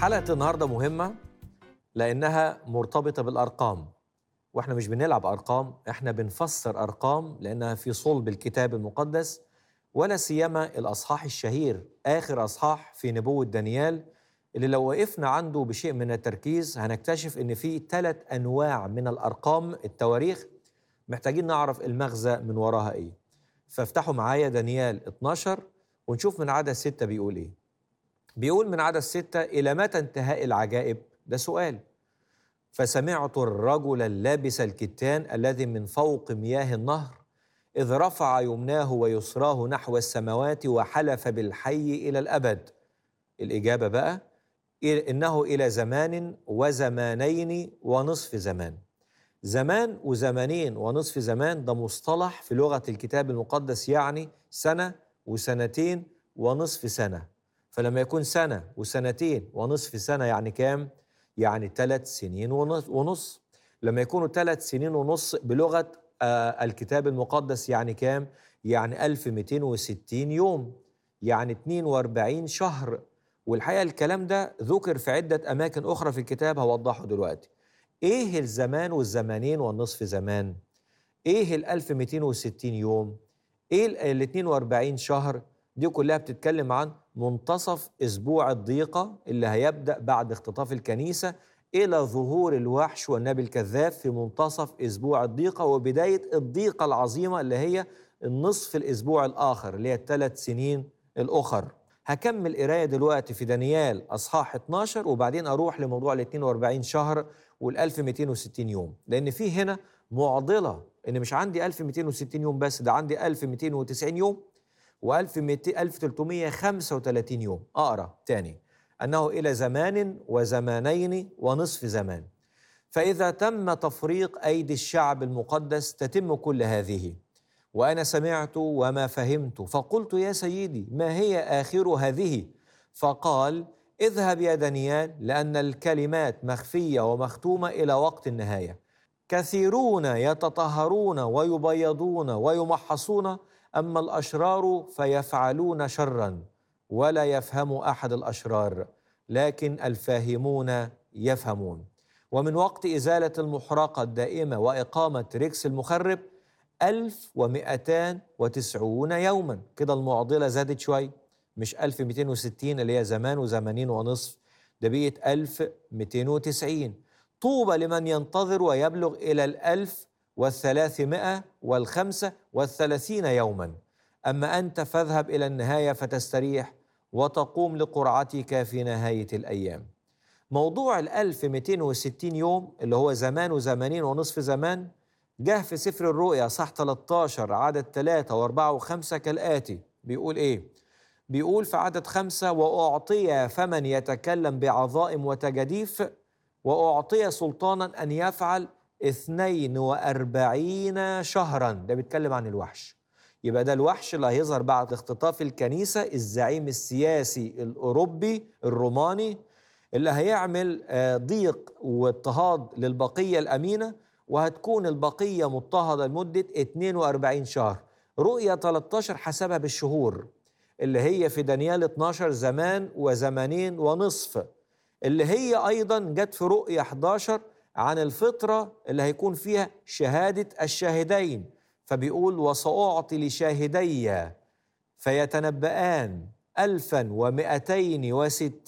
حلقة النهاردة مهمة لأنها مرتبطة بالأرقام وإحنا مش بنلعب أرقام إحنا بنفسر أرقام لأنها في صلب الكتاب المقدس ولا سيما الأصحاح الشهير آخر أصحاح في نبوة دانيال اللي لو وقفنا عنده بشيء من التركيز هنكتشف إن في ثلاث أنواع من الأرقام التواريخ محتاجين نعرف المغزى من وراها إيه فافتحوا معايا دانيال 12 ونشوف من عدد ستة بيقول إيه بيقول من عدد ستة إلى متى انتهاء العجائب؟ ده سؤال فسمعت الرجل اللابس الكتان الذي من فوق مياه النهر إذ رفع يمناه ويسراه نحو السماوات وحلف بالحي إلى الأبد الإجابة بقى إنه إلى زمان وزمانين ونصف زمان زمان وزمانين ونصف زمان ده مصطلح في لغة الكتاب المقدس يعني سنة وسنتين ونصف سنة فلما يكون سنة وسنتين ونصف سنة يعني كام؟ يعني ثلاث سنين ونص, ونص. لما يكونوا ثلاث سنين ونص بلغة آه الكتاب المقدس يعني كام؟ يعني 1260 يوم يعني 42 شهر والحقيقة الكلام ده ذكر في عدة أماكن أخرى في الكتاب هوضحه دلوقتي إيه الزمان والزمانين والنصف زمان؟ إيه ال 1260 يوم؟ إيه ال 42 شهر؟ دي كلها بتتكلم عن منتصف اسبوع الضيقه اللي هيبدا بعد اختطاف الكنيسه الى ظهور الوحش والنبي الكذاب في منتصف اسبوع الضيقه وبدايه الضيقه العظيمه اللي هي النصف الاسبوع الاخر اللي هي الثلاث سنين الاخر. هكمل قرايه دلوقتي في دانيال اصحاح 12 وبعدين اروح لموضوع ال 42 شهر وال 1260 يوم لان في هنا معضله ان مش عندي 1260 يوم بس ده عندي 1290 يوم و1335 يوم أقرأ تاني أنه إلى زمان وزمانين ونصف زمان فإذا تم تفريق أيدي الشعب المقدس تتم كل هذه وأنا سمعت وما فهمت فقلت يا سيدي ما هي آخر هذه فقال اذهب يا دانيال لأن الكلمات مخفية ومختومة إلى وقت النهاية كثيرون يتطهرون ويبيضون ويمحصون اما الاشرار فيفعلون شرا ولا يفهم احد الاشرار لكن الفاهمون يفهمون ومن وقت ازاله المحرقه الدائمه واقامه ريكس المخرب ألف ومئتان وتسعون يوما كده المعضلة زادت شوي مش 1260 اللي هي زمان وزمانين ونصف ده بقيت 1290 طوبى لمن ينتظر ويبلغ إلى الألف والثلاثمائة والخمسة والثلاثين يوما أما أنت فاذهب إلى النهاية فتستريح وتقوم لقرعتك في نهاية الأيام موضوع الألف مئتين وستين يوم اللي هو زمان وزمانين ونصف زمان جه في سفر الرؤيا صح 13 عدد 3 و4 و5 كالآتي بيقول إيه؟ بيقول في عدد خمسة وأعطي فمن يتكلم بعظائم وتجاديف وأعطي سلطانا أن يفعل اثنين وأربعين شهرا ده بيتكلم عن الوحش يبقى ده الوحش اللي هيظهر بعد اختطاف الكنيسة الزعيم السياسي الأوروبي الروماني اللي هيعمل ضيق واضطهاد للبقية الأمينة وهتكون البقية مضطهدة لمدة 42 شهر رؤية 13 حسبها بالشهور اللي هي في دانيال 12 زمان وزمانين ونصف اللي هي أيضا جت في رؤية 11 عن الفطرة اللي هيكون فيها شهادة الشاهدين فبيقول وسأعطي لشاهدي فيتنبآن ألفا ومئتين وستين